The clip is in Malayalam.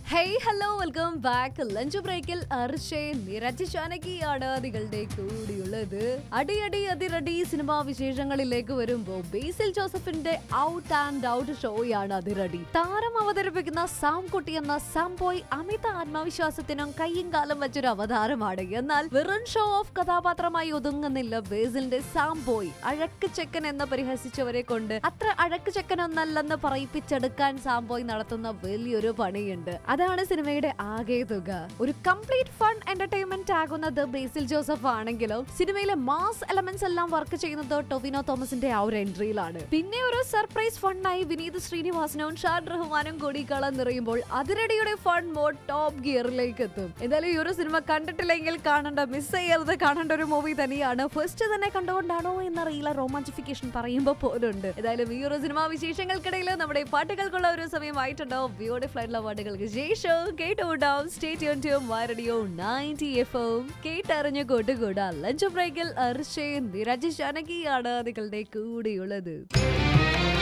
hey hello welcome back lunch ബ്രേക്കിൽ അർഷേ നിരജ് ജാനകിയാണ് നിങ്ങളുടെ കൂടിയുള്ളത് അടിയടി അതിരടി സിനിമാ വിശേഷങ്ങളിലേക്ക് വരുമ്പോ ബേസിൽ ജോസഫിന്റെ ഔട്ട് ആൻഡ് ഔട്ട് ഷോയാണ് അതിരടി താരം അവതരിപ്പിക്കുന്ന സാം കുട്ടി എന്ന സാംബോയ് അമിത ആത്മവിശ്വാസത്തിനും കയ്യും കാലം വെച്ചൊരു അവതാരമാണ് എന്നാൽ വെറും ഷോ ഓഫ് കഥാപാത്രമായി ഒതുങ്ങുന്നില്ല ബേസിലിന്റെ സാംബോയ് അഴക്ക് ചെക്കൻ എന്ന് പരിഹസിച്ചവരെ കൊണ്ട് അത്ര അഴക്ക് ചെക്കനൊന്നല്ലെന്ന് പറയിപ്പിച്ചെടുക്കാൻ സാംബോയ് നടത്തുന്ന വലിയൊരു പണിയുണ്ട് അതാണ് സിനിമയുടെ ആകെ തുക ഒരു കംപ്ലീറ്റ് ഫൺ എന്റർടൈൻമെന്റ് ആകുന്നത് ബേസിൽ ജോസഫ് ആണെങ്കിലും സിനിമയിലെ മാസ് എലമെന്റ്സ് എല്ലാം വർക്ക് ചെയ്യുന്നത് ടൊവിനോ തോമസിന്റെ ആ ഒരു എൻട്രിയിലാണ് പിന്നെ ഒരു സർപ്രൈസ് ഫണ്ണായി വിനീത് ശ്രീനിവാസനും ഷാൻ റഹ്മാനും കൂടി കളം നിറയുമ്പോൾ അതിരടിയുടെ ഫൺ മോഡ് ടോപ്പ് ഗിയറിലേക്ക് എത്തും എന്തായാലും ഈ ഒരു സിനിമ കണ്ടിട്ടില്ലെങ്കിൽ കാണേണ്ട മിസ് ചെയ്യരുത് കാണേണ്ട ഒരു മൂവി തന്നെയാണ് ഫസ്റ്റ് തന്നെ കണ്ടുകൊണ്ടാണോ എന്നറിയില്ല റോമാഞ്ചിഫിക്കേഷൻ പറയുമ്പോൾ പോലുണ്ട് ഏതായാലും ഈ ഒരു സിനിമാ വിശേഷങ്ങൾക്കിടയിൽ നമ്മുടെ പാട്ടുകൾക്കുള്ള ഒരു സമയമായിട്ടുണ്ടോ ബ്യൂട്ടിഫുൾ ആയിട്ടുള്ള പാട്ടുകൾക്ക് ശേഷം കേട്ടുകൂടാം stay tune to radio ninety F M കേട്ടറിഞ്ഞു കൂട്ടുകൂടാ ലഞ്ച് ബ്രേക്കിൽ അർഷേ നിരജ് ജാനകിയാണ് നിങ്ങളുടെ കൂടെയുള്ളത്